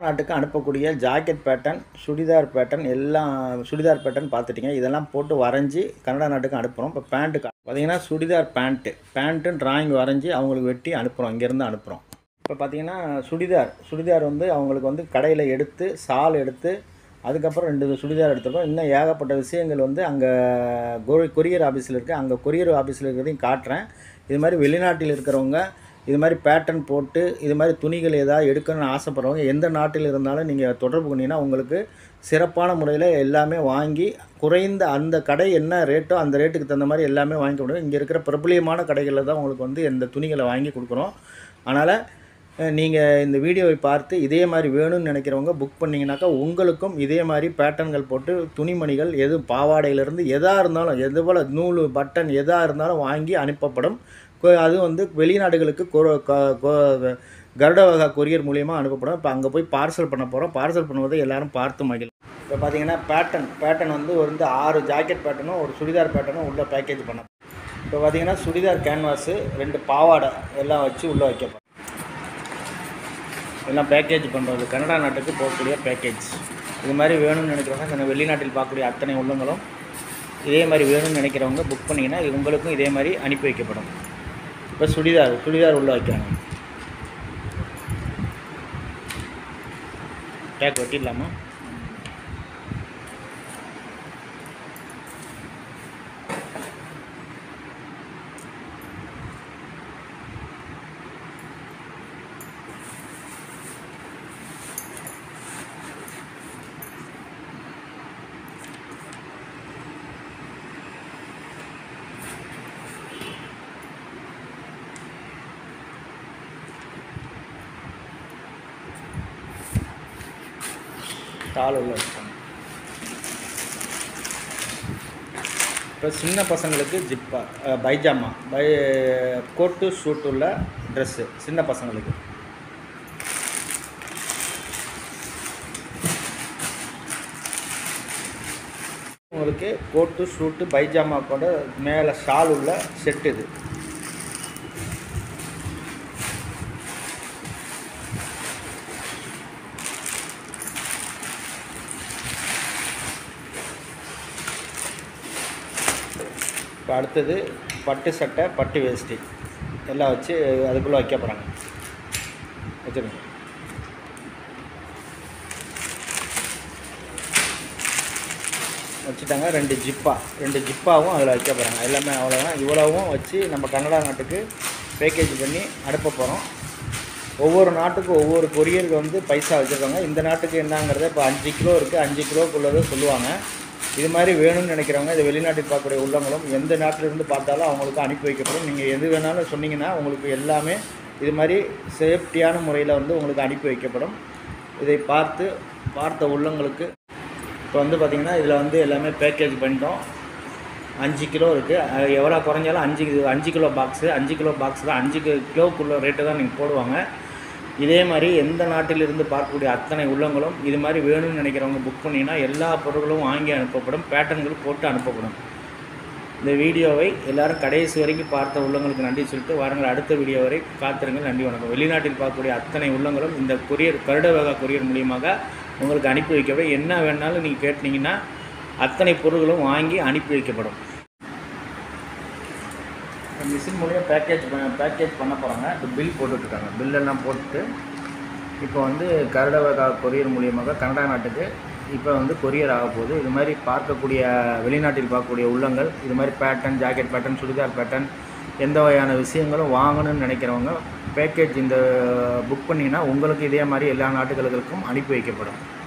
நாட்டுக்கு அனுப்பக்கூடிய jacket pattern churidar pattern எல்லாம் சுடிதார் பேட்டர்ன் பார்த்துட்டீங்க இதெல்லாம் போட்டு வரைஞ்சி கனடா நாட்டுக்கு அனுப்புகிறோம் இப்போ பேண்ட்டுக்கு பார்த்தீங்கன்னா சுடிதார் பேண்ட்டு பேண்ட்டு டிராயிங் வரைஞ்சி அவங்களுக்கு வெட்டி அனுப்புகிறோம் இங்கேருந்து அனுப்புகிறோம் இப்போ பார்த்தீங்கன்னா சுடிதார் சுடிதார் வந்து அவங்களுக்கு வந்து கடையில் எடுத்து சால் எடுத்து அதுக்கப்புறம் ரெண்டு சுடிதார் எடுத்துருக்கோம் இன்னும் ஏகப்பட்ட விஷயங்கள் வந்து அங்கே கொரியர் ஆஃபீஸில் இருக்குது அங்கே கொரியர் ஆஃபீஸில் இருக்கிறதையும் காட்டுறேன் இது மாதிரி வெளிநாட்டில் இருக்கிறவங்க இது மாதிரி பேட்டர்ன் போட்டு இது மாதிரி துணிகள் ஏதாவது எடுக்கணும்னு ஆசைப்படுறவங்க எந்த நாட்டில் இருந்தாலும் நீங்கள் தொடர்பு பண்ணிங்கன்னா உங்களுக்கு சிறப்பான முறையில் எல்லாமே வாங்கி குறைந்த அந்த கடை என்ன ரேட்டோ அந்த ரேட்டுக்கு தகுந்த மாதிரி எல்லாமே வாங்கிக்க முடியும் இங்கே இருக்கிற பிரபலியமான கடைகளில் தான் உங்களுக்கு வந்து இந்த துணிகளை வாங்கி கொடுக்குறோம் அதனால் நீங்கள் இந்த வீடியோவை பார்த்து இதே மாதிரி வேணும்னு நினைக்கிறவங்க புக் பண்ணிங்கனாக்கா உங்களுக்கும் இதே மாதிரி பேட்டர்ன்கள் போட்டு துணிமணிகள் எது பாவாடையிலேருந்து எதாக இருந்தாலும் எது போல் நூல் பட்டன் எதாக இருந்தாலும் வாங்கி அனுப்பப்படும் கொ- அது வந்து வெளிநாடுகளுக்கு கொ- க- கொ- கருட வகை கொரியர் மூலியமாக அனுப்பப்படும் இப்போ அங்கே போய் பார்சல் பண்ண போகிறோம் பார்சல் பண்ணுவதை எல்லாரும் பார்த்து மகிழும் இப்போ பார்த்தீங்கன்னா பேட்டர்ன் பேட்டர்ன் வந்து ஒரு வந்து ஆறு ஜாக்கெட் பேட்டர்னும் ஒரு சுடிதார் பேட்டர்னும் உள்ளே பேக்கேஜ் பண்ண இப்போ பார்த்தீங்கன்னா சுடிதார் கேன்வாஸு ரெண்டு பாவாடை எல்லாம் வச்சு உள்ளே வைக்கப்படும் எல்லாம் பேக்கேஜ் பண்ணுறது கனடா நாட்டுக்கு போகக்கூடிய பேக்கேஜ் இது மாதிரி வேணும்னு நினைக்கிறவங்க இந்த வெளிநாட்டில் பார்க்கக்கூடிய அத்தனை உள்ளங்களும் இதே மாதிரி வேணும்னு நினைக்கிறவங்க புக் பண்ணிங்கன்னா இது உங்களுக்கும் இதே மாதிரி அனுப்பி வைக்கப்படும் இப்போ சுடிதார் சுடிதார் உள்ளே வைக்கிறாங்க டேக் வெட்டிடலாமா தாள் உள்ள வச்சாங்க இப்போ சின்ன பசங்களுக்கு ஜிப்பா அஹ், பைஜாமா பை கோட்டு ஷூட் உள்ள ட்ரெஸ்ஸு சின்ன பசங்களுக்கு உங்களுக்கு கோட்டு ஷூட்டு பைஜாமா கூட மேலே ஷால் உள்ள செட் இது இப்போ அடுத்தது பட்டு சட்டை பட்டு வேஷ்டி எல்லாம் வச்சு அதுக்குள்ளே வைக்க போகிறாங்க வச்சுருங்க வச்சுட்டாங்க ரெண்டு ஜிப்பா ரெண்டு ஜிப்பாவும் அதில் வைக்க போகிறாங்க எல்லாமே அவ்வளோதான் இவ்வளவும் வச்சு நம்ம கனடா நாட்டுக்கு பேக்கேஜ் பண்ணி அனுப்ப போகிறோம் ஒவ்வொரு நாட்டுக்கும் ஒவ்வொரு கொரியருக்கு வந்து பைசா வச்சுருக்காங்க இந்த நாட்டுக்கு என்னங்கிறத இப்போ அஞ்சு கிலோ இருக்குது அஞ்சு கிலோக்குள்ளதை சொல்லுவாங்க இது மாதிரி வேணும்னு நினைக்கிறவங்க இது வெளிநாட்டில் பார்க்கக்கூடிய உள்ளவங்களும் எந்த நாட்டிலிருந்து பார்த்தாலும் அவங்களுக்கு அனுப்பி வைக்கப்படும் நீங்கள் எது வேணாலும் சொன்னீங்கன்னா உங்களுக்கு எல்லாமே இது மாதிரி சேஃப்டியான முறையில் வந்து உங்களுக்கு அனுப்பி வைக்கப்படும் இதை பார்த்து பார்த்த உள்ளங்களுக்கு இப்போ வந்து பார்த்திங்கன்னா இதில் வந்து எல்லாமே பேக்கேஜ் பண்ணிட்டோம் அஞ்சு கிலோ இருக்குது எவ்வளோ குறைஞ்சாலும் அஞ்சு அஞ்சு கிலோ பாக்ஸு அஞ்சு கிலோ பாக்ஸ் தான் அஞ்சு கி- கிலோக்குள்ள ரேட்டு தான் நீங்கள் போடுவாங்க இதே மாதிரி எந்த நாட்டிலிருந்து பார்க்கக்கூடிய அத்தனை உள்ளங்களும் இது மாதிரி வேணும்னு நினைக்கிறவங்க புக் பண்ணிங்கன்னா எல்லா பொருட்களும் வாங்கி அனுப்பப்படும் பேட்டர்ன்கள் போட்டு அனுப்பப்படும் இந்த வீடியோவை எல்லாரும் கடைசி வரைக்கும் பார்த்த உள்ளங்களுக்கு நன்றி சொல்லிட்டு வாருங்கள் அடுத்த வீடியோ வரை காத்திருங்கள் நன்றி வணக்கம் வெளிநாட்டில் பார்க்கக்கூடிய அத்தனை உள்ளங்களும் இந்த கொரியர் கருட வகை கொரியர் மூலியமாக உங்களுக்கு அனுப்பி வைக்கப்படும் என்ன வேணாலும் நீங்கள் கேட்டிங்கன்னா அத்தனை பொருட்களும் வாங்கி அனுப்பி வைக்கப்படும் மிஷின் மூலியம் பேக்கேஜ் பேக்கேஜ் பண்ண போகிறாங்க இப்போ பில் போட்டுட்ருக்காங்க பில்லெல்லாம் போட்டுட்டு இப்போ வந்து கருட வகை கொரியர் மூலியமாக கனடா நாட்டுக்கு இப்போ வந்து கொரியர் ஆக போகுது இது மாதிரி பார்க்கக்கூடிய வெளிநாட்டில் பார்க்கக்கூடிய உள்ளங்கள் இது மாதிரி pattern jacket pattern churidar pattern எந்த வகையான விஷயங்களும் வாங்கணும்னு நினைக்கிறவங்க பேக்கேஜ் இந்த புக் பண்ணிங்கன்னா உங்களுக்கு இதே மாதிரி எல்லா நாட்டுகளுக்கும் அனுப்பி வைக்கப்படும்